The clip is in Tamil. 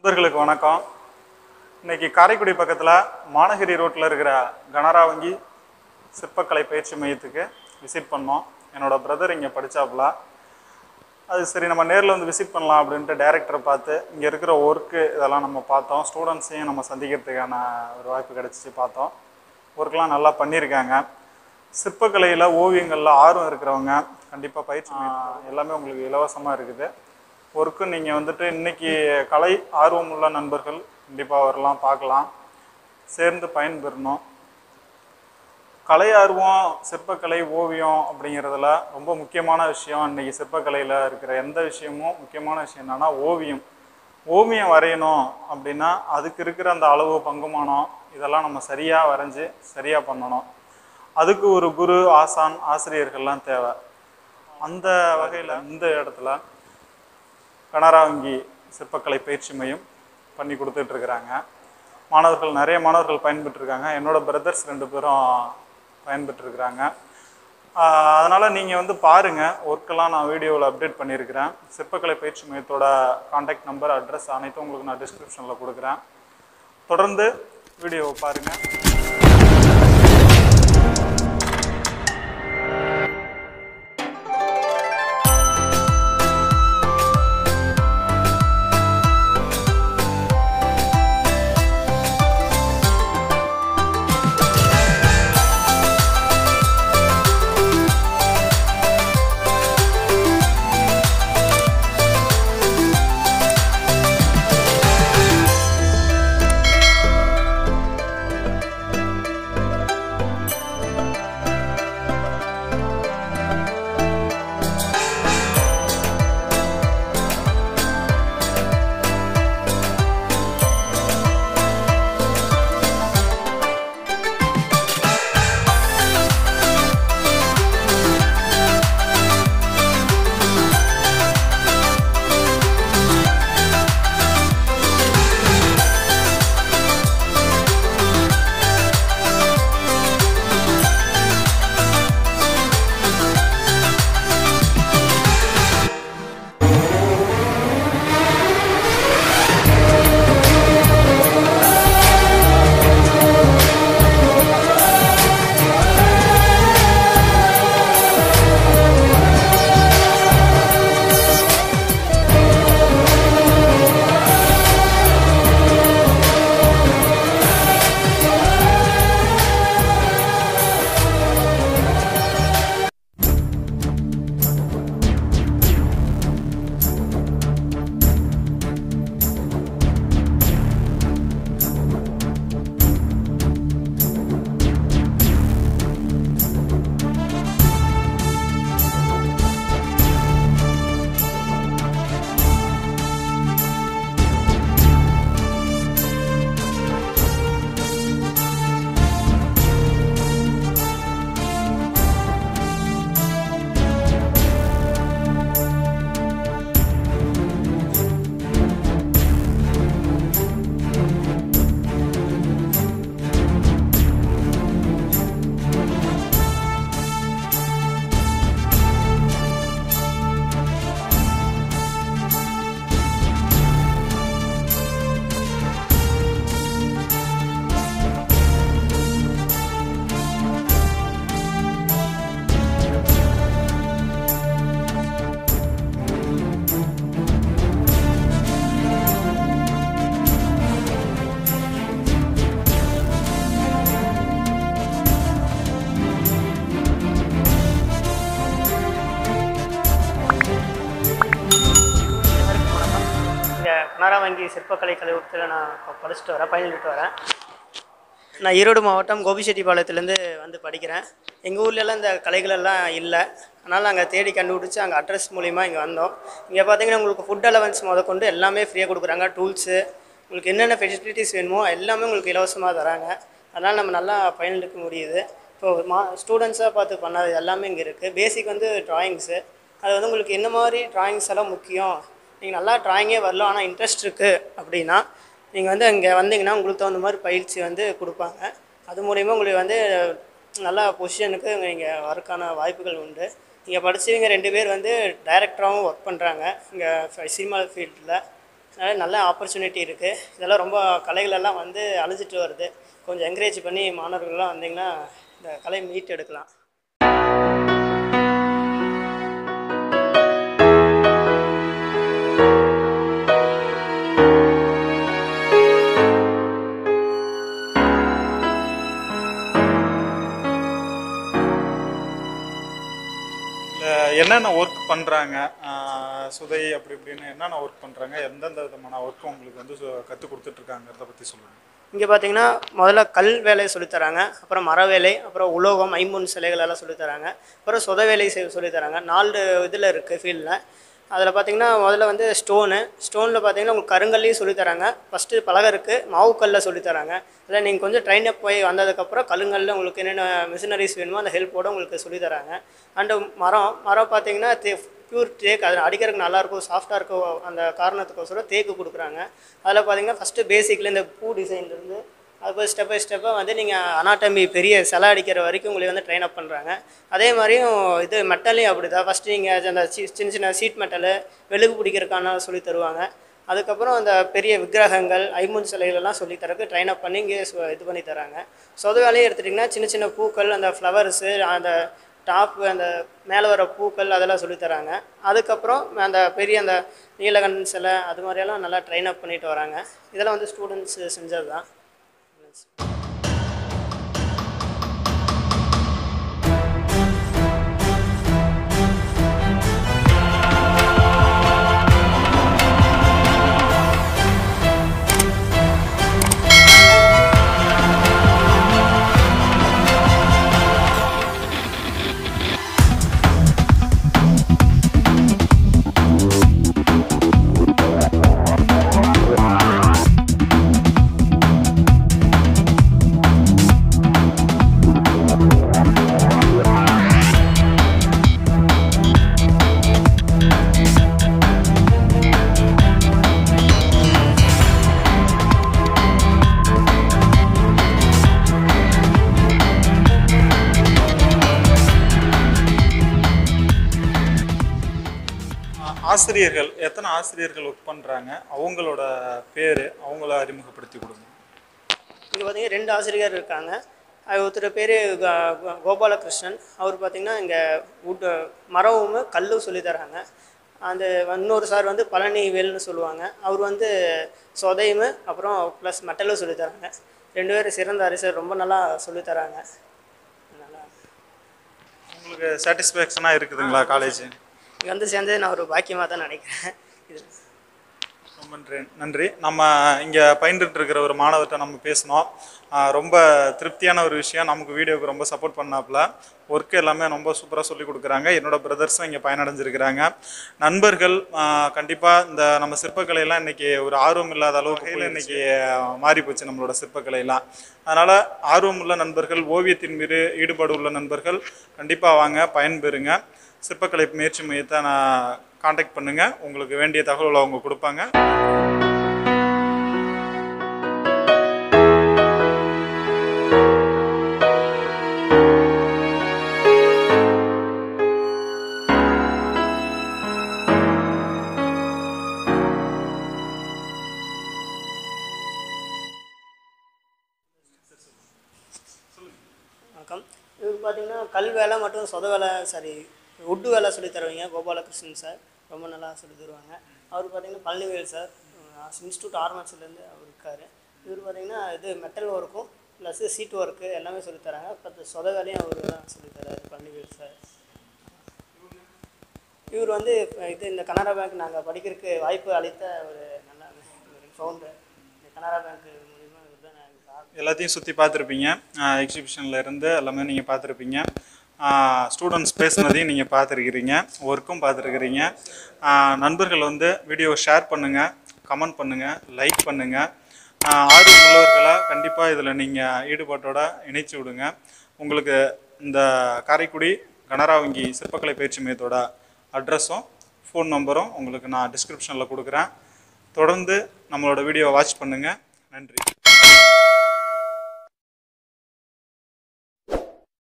நண்பர்களுக்கு வணக்கம் இன்னைக்கு காரைக்குடி பக்கத்தில் மானகிரி ரோட்டில் இருக்கிற கனரா வங்கி சிற்பக்கலை பயிற்சி மையத்துக்கு விசிட் பண்ணோம் என்னோட பிரதர் இங்கே படித்தாப்புல அது சரி நம்ம நேரில் வந்து விசிட் பண்ணலாம் அப்படின்ட்டு டைரக்டரை பார்த்து இங்கே இருக்கிற ஒர்க்கு இதெல்லாம் நம்ம பார்த்தோம் ஸ்டூடெண்ட்ஸையும் நம்ம சந்திக்கிறதுக்கான ஒரு வாய்ப்பு கிடச்சிச்சு பார்த்தோம் ஒர்க்லாம் நல்லா பண்ணியிருக்காங்க சிற்பக்கலையில் ஓவியங்களில் ஆர்வம் இருக்கிறவங்க கண்டிப்பாக பயிற்சி மையம் எல்லாமே உங்களுக்கு இலவசமாக இருக்குது ஒர்க்கு நீங்கள் வந்துட்டு இன்னைக்கு கலை ஆர்வம் உள்ள நண்பர்கள் கண்டிப்பாக வரலாம் பார்க்கலாம் சேர்ந்து பயன்பெறணும் கலை ஆர்வம் சிற்பக்கலை ஓவியம் அப்படிங்கிறதுல ரொம்ப முக்கியமான விஷயம் இன்னைக்கு சிற்பக்கலையில் இருக்கிற எந்த விஷயமும் முக்கியமான விஷயம் என்னன்னா ஓவியம் ஓவியம் வரையணும் அப்படின்னா அதுக்கு இருக்கிற அந்த அளவு பங்குமானம் இதெல்லாம் நம்ம சரியாக வரைஞ்சி சரியாக பண்ணணும் அதுக்கு ஒரு குரு ஆசான் ஆசிரியர்கள்லாம் தேவை அந்த வகையில் இந்த இடத்துல கனரா வங்கி சிற்பக்கலை பயிற்சி மையம் பண்ணி கொடுத்துட்டு இருக்கிறாங்க மாணவர்கள் நிறைய மாணவர்கள் பயன்பெற்றிருக்காங்க என்னோட பிரதர்ஸ் ரெண்டு பேரும் பயன்பெற்றிருக்கிறாங்க ஆஹ் அதனால நீங்கள் வந்து பாருங்கள் ஒர்க்கெல்லாம் நான் வீடியோவில் அப்டேட் பண்ணியிருக்கிறேன் சிற்பக்கலை பயிற்சி மையத்தோட காண்டாக்ட் நம்பர் அட்ரஸ் அனைத்தும் உங்களுக்கு நான் டிஸ்கிரிப்ஷனில் கொடுக்குறேன் தொடர்ந்து வீடியோவை பாருங்கள் அனைவருக்கும் வணக்கம் இங்கே கனரா வங்கி சிற்பக்கலை கல்லூரத்தில் நான் இப்போ படிச்சுட்டு வரேன் பயிலுட்டு வரேன் நான் ஈரோடு மாவட்டம் கோபிச்செட்டிப்பாளையத்துலேருந்து வந்து படிக்கிறேன் எங்கள் ஊர்லெல்லாம் இந்த கலைகள் எல்லாம் இல்லை அதனால் நாங்கள் தேடி கண்டுபிடிச்சி அங்கே அட்ரஸ் மூலிமா இங்கே வந்தோம் இங்கே பார்த்தீங்கன்னா உங்களுக்கு ஃபுட் அலவன்ஸ் முத கொண்டு எல்லாமே ஃப்ரீயாக கொடுக்குறாங்க டூல்ஸு உங்களுக்கு என்னென்ன ஃபெசிலிட்டிஸ் வேணுமோ எல்லாமே உங்களுக்கு இலவசமாக தராங்க அதனால் நம்ம நல்லா பயனெடுக்க முடியுது இப்போ மா ஸ்டூடெண்ட்ஸாக பார்த்து பண்ணாது எல்லாமே இங்கே இருக்குது பேசிக் வந்து ட்ராயிங்ஸு அது வந்து உங்களுக்கு என்ன மாதிரி ட்ராயிங்ஸ் எல்லாம் முக்கியம் நீங்கள் நல்லா ட்ராயிங்கே வரல ஆனால் இன்ட்ரெஸ்ட் இருக்குது அப்படின்னா நீங்கள் வந்து இங்கே வந்தீங்கன்னா உங்களுக்கு தகுந்த மாதிரி பயிற்சி வந்து கொடுப்பாங்க அது மூலிமா உங்களுக்கு வந்து நல்லா பொசிஷனுக்கு இங்கே வரக்கான வாய்ப்புகள் உண்டு இங்கே படிச்சவங்க ரெண்டு பேர் வந்து டைரக்டராகவும் ஒர்க் பண்ணுறாங்க இங்கே சினிமா ஃபீல்டில் அதனால் நல்ல ஆப்பர்ச்சுனிட்டி இருக்குது இதெல்லாம் ரொம்ப கலைகளெல்லாம் வந்து அழிஞ்சிட்டு வருது கொஞ்சம் என்கரேஜ் பண்ணி மாணவர்கள்லாம் வந்தீங்கன்னா இந்த கலை மீட் எடுக்கலாம் இல்லை என்னென்ன ஒர்க் பண்ணுறாங்க சுதை அப்படி இப்படின்னு என்னென்ன ஒர்க் பண்ணுறாங்க எந்தெந்த விதமான ஒர்க் உங்களுக்கு வந்து கற்றுக் கொடுத்துட்ருக்காங்கிறத பற்றி சொல்லுங்கள் இங்கே பார்த்தீங்கன்னா முதல்ல கல் வேலையை சொல்லித் தராங்க அப்புறம் மர வேலை அப்புறம் உலோகம் ஐம்பொன் சிலைகள் எல்லாம் சொல்லித் தராங்க அப்புறம் சொத வேலை செய் சொல்லித் தராங்க நாலு இதில் இருக்குது ஃபீல்டில் அதில் பார்த்தீங்கன்னா முதல்ல வந்து ஸ்டோனு ஸ்டோனில் பார்த்தீங்கன்னா உங்களுக்கு கருங்கல்லையும் சொல்லித் தராங்க ஃபஸ்ட்டு பலகை இருக்குது மாவுக்கல்ல சொல்லித் தராங்க அதில் நீங்கள் கொஞ்சம் ட்ரெயின் அப் போய் வந்ததுக்கப்புறம் கல்லுங்கல்ல உங்களுக்கு என்னென்ன மிஷினரிஸ் வேணுமோ அந்த ஹெல்ப்போட உங்களுக்கு சொல்லித் தராங்க அண்டு மரம் மரம் பார்த்தீங்கன்னா தே பியூர் தேக்கு அது அடிக்கிறதுக்கு நல்லாயிருக்கும் சாஃப்டாக இருக்கும் அந்த காரணத்துக்கோசரம் தேக்கு கொடுக்குறாங்க அதில் பார்த்தீங்கன்னா ஃபஸ்ட்டு பேசிக்கில் இந்த பூ டிசைன்லேருந்து அதுக்கு ஸ்டெப் பை ஸ்டெப்பாக வந்து நீங்கள் அனாட்டமி பெரிய சிலை அடிக்கிற வரைக்கும் உங்களை வந்து ட்ரெயின் அப் பண்ணுறாங்க அதே மாதிரியும் இது மெட்டலையும் அப்படி தான் ஃபஸ்ட்டு நீங்கள் அந்த சி- சின்ன சின்ன சீட் மெட்டலு வெளுகு பிடிக்கிறதுக்கான சொல்லி தருவாங்க அதுக்கப்புறம் அந்த பெரிய விக்கிரகங்கள் ஐம்பொன் சிலைகள் எல்லாம் சொல்லி தரக்கு ட்ரெயின் அப் பண்ணி இங்கே சு- இது பண்ணி தராங்க சொத வேலையை எடுத்துட்டிங்கன்னா சின்ன சின்ன பூக்கள் அந்த ஃப்ளவர்ஸு அந்த டாப்பு அந்த மேலே வர பூக்கள் அதெல்லாம் சொல்லித் தராங்க அதுக்கப்புறம் அந்த பெரிய அந்த நீலகண்டன் சிலை அது மாதிரியெல்லாம் நல்லா ட்ரெயின் அப் பண்ணிட்டு வராங்க இதெல்லாம் வந்து ஸ்டூடெண்ட்ஸ் செஞ்சது தான் ஆ- ஆசிரியர்கள் எத்தனை ஆசிரியர்கள் ஒர்க் பண்ணுறாங்க அவங்களோட பேர் அவங்கள அறிமுகப்படுத்தி கொடுங்க இங்கே பார்த்தீங்கன்னா ரெண்டு ஆசிரியர் இருக்காங்க அது ஒருத்தர் பேர் கோபாலகிருஷ்ணன் அவர் பார்த்தீங்கன்னா இங்கே உட் மரமும் கல்லும் சொல்லித் தராங்க அந்த இன்னொரு சார் வந்து பழனி வேல்னு சொல்லுவாங்க அவர் வந்து சொதையும் அப்புறம் ப்ளஸ் மெட்டலும் சொல்லித் தராங்க ரெண்டு பேரும் சிறந்த அரசர் ரொம்ப நல்லா சொல்லித் தராங்க நல்லா உங்களுக்கு சாட்டிஸ்ஃபேக்ஷனாக இருக்குதுங்களா காலேஜ் இங்கே வந்து சேர்ந்தது நான் ஒரு பாக்கியமாக தான் நினைக்கிறேன் இது ரொம்ப நன்றி நன்றி நம்ம இங்கே பயின்றுட்டு இருக்கிற ஒரு மாணவர்கிட்ட நம்ம பேசினோம் ஆஹ் ரொம்ப திருப்தியான ஒரு விஷயம் நமக்கு வீடியோவுக்கு ரொம்ப சப்போர்ட் பண்ணாப்புல ஒர்க் எல்லாமே ரொம்ப சூப்பராக சொல்லி கொடுக்குறாங்க என்னோட பிரதர்ஸும் இங்கே பயனடைஞ்சிருக்கிறாங்க நண்பர்கள் கண்டிப்பாக இந்த நம்ம சிற்பக்கலையெல்லாம் இன்னைக்கு ஒரு ஆர்வம் இல்லாத அளவுக்கு இன்னைக்கு மாறி போச்சு நம்மளோட சிற்பக்கலையெல்லாம் அதனால் ஆர்வம் உள்ள நண்பர்கள் ஓவியத்தின் மீது ஈடுபாடு உள்ள நண்பர்கள் கண்டிப்பாக வாங்க பயன்பெறுங்க சிற்பக்கலை முயற்சி மையத்தை நான் காண்டாக்ட் பண்ணுங்கள் உங்களுக்கு வேண்டிய தகவலை அவங்க கொடுப்பாங்க வணக்கம் இவர் பார்த்தீங்கன்னா கல் வேலை மற்றும் சொத வேலை சாரி உட்டு வேலை சொல்லி தருவீங்க கோபாலகிருஷ்ணன் சார் ரொம்ப நல்லா சொல்லி தருவாங்க அவர் பார்த்தீங்கன்னா பழனிவேல் சார் இன்ஸ்டியூட் ஆர்மட்ஸ்லேருந்து அவர் இருக்கார் இவர் பார்த்தீங்கன்னா இது மெட்டல் ஒர்க்கும் ப்ளஸ் சீட் ஒர்க்கு எல்லாமே சொல்லித் தராங்க பத்து சொத வேலையும் அவர் தான் சொல்லித் தராரு பழனிவேல் சார் இவர் வந்து இப்ப இது இந்த கனரா பேங்க் நாங்கள் படிக்கிறதுக்கு வாய்ப்பு அளித்த ஒரு நல்ல ஃபவுண்டர் இந்த கனரா பேங்க் மூலிமா இவர் தான் எனக்கு ஆரம்பி- எல்லாத்தையும் சுற்றி பார்த்துருப்பீங்க எக்ஸிபிஷனில் இருந்து எல்லாமே நீங்கள் பார்த்துருப்பீங்க ஸ்டூடெண்ட்ஸ் பேசுனதையும் நீங்கள் பார்த்துருக்கிறீங்க ஒர்க்கும் பார்த்துருக்கிறீங்க நண்பர்கள் வந்து வீடியோ ஷேர் பண்ணுங்கள் கமெண்ட் பண்ணுங்கள் லைக் பண்ணுங்கள் ஆர்வம் உள்ளவர்களை கண்டிப்பாக இதில் நீங்கள் ஈடுபாட்டோட இணைச்சி விடுங்க உங்களுக்கு இந்த காரைக்குடி கனரா வங்கி சிற்பக்கலை பயிற்சி மையத்தோட அட்ரஸும் ஃபோன் நம்பரும் உங்களுக்கு நான் டிஸ்கிரிப்ஷனில் கொடுக்குறேன் தொடர்ந்து நம்மளோட வீடியோவை வாட்ச் பண்ணுங்கள் நன்றி